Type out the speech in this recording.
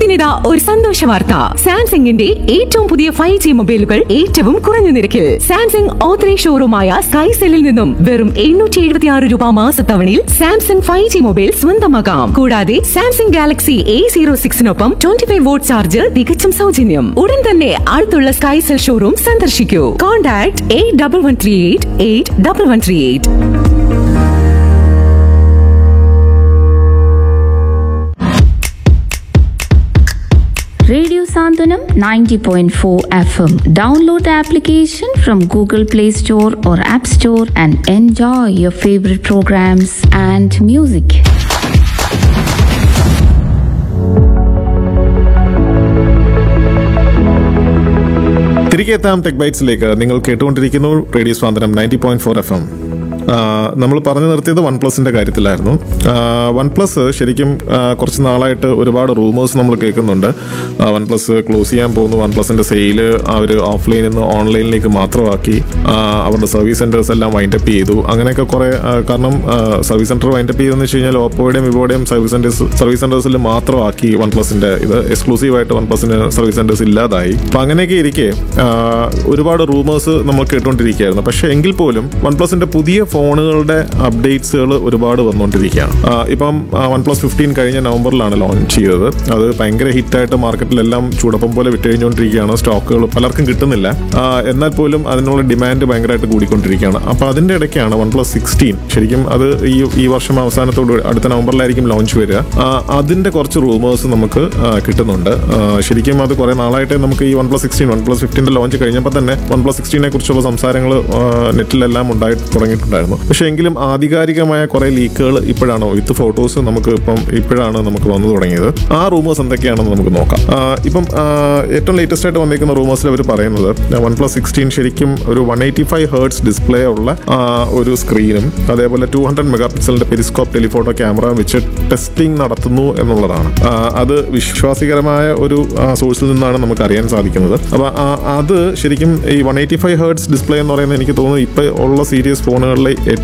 ലോകത്തിനിതാ ഒരു സന്തോഷ വാർത്ത സാംസങ്ങിന്റെ ഏറ്റവും പുതിയ ഫൈവ് ജി മൊബൈലുകൾ ഏറ്റവും കുറഞ്ഞ നിരക്കിൽ സാംസങ് ഓത്രി ഷോറൂമായ സ്കൈ സെല്ലിൽ നിന്നും വെറും എണ്ണൂറ്റി എഴുപത്തി ആറ് രൂപ മാസത്തവണയിൽ സാംസങ് ഫൈവ് ജി മൊബൈൽ സ്വന്തമാക്കാം കൂടാതെ സാംസങ് ഗാലക്സി എ സീറോ സിക്സിനൊപ്പം ട്വന്റി ഫൈവ് വോട്ട് ചാർജ് തികച്ചും സൗജന്യം ഉടൻ തന്നെ അടുത്തുള്ള സ്കൈ സെൽ ഷോറൂം സന്ദർശിക്കൂ contact eight double one three eight eight double one three eight Radio Sandhanam 90.4 FM. Download the application from Google Play Store or App Store and enjoy your favorite programs and music. തിരികെ എത്താം tech ബൈറ്റ്സിലേക്ക് നിങ്ങൾ കേട്ടുകൊണ്ടിരിക്കുന്നു radio സ്വാതന്ത്ര്യം ninety point four F M നമ്മൾ പറഞ്ഞു നിർത്തിയത് one പ്ലസിന്റെ കാര്യത്തിലായിരുന്നു വൺ പ്ലസ് ശരിക്കും ആ, കുറച്ച് നാളായിട്ട് ഒരുപാട് റൂമേഴ്സ് നമ്മൾ കേൾക്കുന്നുണ്ട് വൺ പ്ലസ് ക്ലോസ് ചെയ്യാൻ പോകുന്നു വൺ പ്ലസിന്റെ സെയില് അവർ ഓഫ്ലൈനിൽ നിന്ന് ഓൺലൈനിലേക്ക് മാത്രമാക്കി ആ, അവരുടെ സർവീസ് സെന്റേഴ്സ് എല്ലാം വൈൻഡപ്പ് ചെയ്തു അങ്ങനെയൊക്കെ കുറെ ആ, കാരണം സർവീസ് സെന്റർ വൈൻഡപ്പ് ചെയ്തെന്ന് വെച്ച് കഴിഞ്ഞാൽ ഓപ്പോയുടെയും വിവോയുടെയും സർവീസ് സെന്റേഴ്സ് സർവീസ് സെന്റേഴ്സിൽ മാത്രമാക്കി വൺ പ്ലസിന്റെ ഇത് എക്സ്ക്ലൂസീവ് ആയിട്ട് വൺ പ്ലസിന് സർവീസ് സെന്റേഴ്സ് ഇല്ലാതായി അപ്പൊ അങ്ങനെയൊക്കെ ഇരിക്കെ ആ, ഒരുപാട് റൂമേഴ്സ് നമ്മൾ കേട്ടുകൊണ്ടിരിക്കുകയായിരുന്നു പക്ഷെ എങ്കിൽ പോലും വൺ പ്ലസിന്റെ പുതിയ ഫോണുകളുടെ അപ്ഡേറ്റ്സുകൾ ഒരുപാട് വന്നുകൊണ്ടിരിക്കുകയാണ് ആ, ഇപ്പം വൺ പ്ലസ് ഫിഫ്റ്റീൻ കഴിഞ്ഞ നവംബറിലാണ് ലോഞ്ച് ചെയ്തത് അത് ഭയങ്കര ഹിറ്റായിട്ട് മാർക്കറ്റിലെല്ലാം ചൂടപ്പം പോലെ വിട്ടുകഴിഞ്ഞുകൊണ്ടിരിക്കുകയാണ് സ്റ്റോക്കുകൾ പലർക്കും കിട്ടുന്നില്ല ആ, എന്നാൽ പോലും അതിനുള്ള ഡിമാൻഡ് ഭയങ്കരമായിട്ട് കൂടിക്കൊണ്ടിരിക്കുകയാണ് അപ്പൊ അതിന്റെ ഇടയ്ക്കാണ് വൺ പ്ലസ് സിക്സ്റ്റീൻ ശരിക്കും അത് ഈ ഈ വർഷം അവസാനത്തോട് അടുത്ത നവംബറിലായിരിക്കും ലോഞ്ച് വരിക ആ, അതിന്റെ കുറച്ച് റൂമേഴ്സ് നമുക്ക് ആ, കിട്ടുന്നുണ്ട് ആ, ശരിക്കും അത് കുറെ നാളായിട്ട് നമുക്ക് ഈ OnePlus sixteen OnePlus ഫിഫ്റ്റീൻ്റെ ലോഞ്ച് കഴിഞ്ഞപ്പോൾ തന്നെ വൺ പ്ലസ് സിക്സ്റ്റീനെ കുറിച്ചുള്ള സംസാരങ്ങൾ നെറ്റിലെല്ലാം ഉണ്ടായി തുടങ്ങിയിട്ടുണ്ടായിരുന്നു പക്ഷേ എങ്കിലും ആധികാരികമായ കുറെ ലീക്കുകൾ ഇപ്പോഴാണ് വിത്ത് ഫോട്ടോസ് നമുക്ക് ഇപ്പം ഇപ്പോഴാണ് നമുക്ക് വന്നു തുടങ്ങിയത് ആ റൂമേഴ്സ് എന്തൊക്കെയാണെന്ന് നമുക്ക് നോക്കാം ആ, ഇപ്പം ആ, ഏറ്റവും ലേറ്റസ്റ്റ് ആയിട്ട് വന്നിരിക്കുന്ന റൂമേഴ്സിൽ അവർ പറയുന്നത് വൺ പ്ലസ് സിക്സ്റ്റീൻ ശരിക്കും ഒരു one eighty five hertz display ഉള്ള ആ, ഒരു സ്ക്രീനും അതേപോലെ ടു ഹൺഡ്രഡ് മെഗാ പിക്സലിന്റെ പെരിസ്കോപ്പ് ടെലിഫോട്ടോ ക്യാമറ വെച്ച് ടെസ്റ്റിംഗ് നടത്തുന്നു എന്നുള്ളതാണ് ആ, അത് വിശ്വാസികരമായ ഒരു സോഴ്സിൽ നിന്നാണ് നമുക്ക് അറിയാൻ സാധിക്കുന്നത് അപ്പൊ ആ, അത് ശരിക്കും ഈ one eighty five hertz display എന്ന് പറയുന്നത് എനിക്ക് തോന്നുന്നു ഇപ്പൊ ഉള്ള സീരീസ് ഫോണുകളിലെ